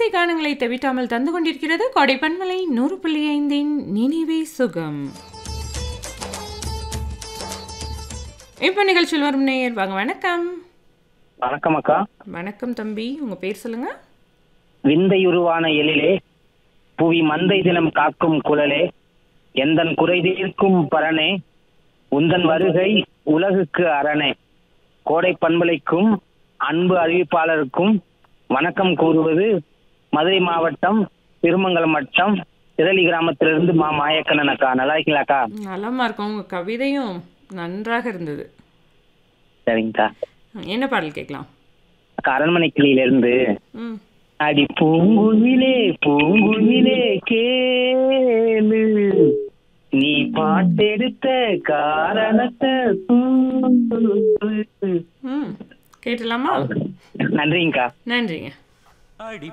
கானங்களை தவிட்டாமல் தந்து கொண்டிருக்கிறது கொடை பன்மலை நூறு புள்ளி ஐந்தின் நினைவே சுகம் இப்போ நிகழ்ச்சியில் வரும் நேயர் வாங்க வணக்கம் வணக்கம் அக்கா வணக்கம் தம்பி உங்க பேர் சொல்லுங்க விந்தையுருவான எழிலே புவி மந்தை தினம் காக்கும் குழலே எந்தன் குறை தீர்க்கும் பரனே உந்தன் வருகை உலகுக்கு அரணே கோடை பண்பலைக்கும் அன்பு அறிவிப்பாளருக்கும் வணக்கம் கூறுவது மதுரை மாவட்டம் திருமங்கலம் வட்டம் திரளி கிராமத்திலிருந்து மா மாயக்கண்ணன் அக்கா நல்லா இருக்கீங்களாக்கா நலமா இருக்கும் உங்க கவிதையும் நன்றாக இருந்தது சரிங்கக்கா என்ன பாடல் கேட்கலாம் அக்கா அரண்மனை கிளியிலிருந்து ம் அடி பூங்குயிலே பூங்குயிலே கேளு நீ பாட்டெடுத்த காரணத்தை சொல்லு. ம் கேட்டலாமா நன்றிங்கக்கா நன்றிங்க அடி